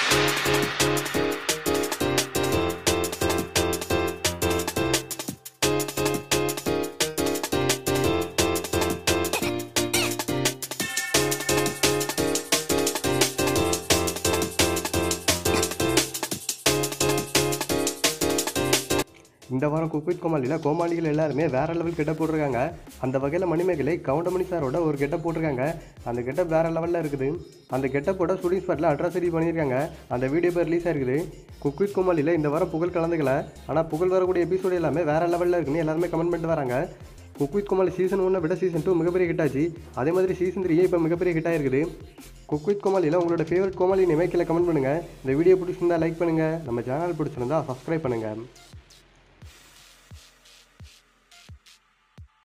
இந்த வாரம் குக்வித் கோமாளியில் கோமாளிகள் எல்லாருமே வேற லெவல் கெட்ட போட்டிருக்காங்க அந்த வகையில் மணிமேகலை கவுண்டமணி சாரோட ஒரு கெட்ட போட்டிருக்காங்க அந்த கெட்ட வேற லெவலில் இருக்குது அந்த கெட்டப்போட ஷூட்டிங் ஸ்பாட்டில் அட்ராசிட்டி பண்ணியிருக்காங்க அந்த வீடியோ இப்போ ரிலீஸ் ஆயிருக்குது குக்வித் கோமாளியில் இந்த வாரம் புகழ் கலந்துக்கல ஆனால் புகழ் வரக்கூடிய எபிசோடு எல்லாமே வேற லெவலில் இருக்குன்னு எல்லாருமே கமெண்ட் பண்ணிட்டு வராங்க குக்வித் கோமாளி சீசன் ஒன்றை விட சீசன் டூ மிகப்பெரிய ஹிட் ஆச்சு அதே மாதிரி சீசன் த்ரீயே இப்போ மிகப்பெரிய ஹிட் ஆயிருக்குது குக்வித் கோமாளியில் உங்களோட ஃபேவரட் கோமாளி நேமே கீழே கமெண்ட் பண்ணுங்கள் இந்த வீடியோ பிடிச்சிருந்தா லைக் பண்ணுங்கள் நம்ம சேனல் பிடிச்சிருந்தா சப்ஸ்கிரைப் பண்ணுங்கள்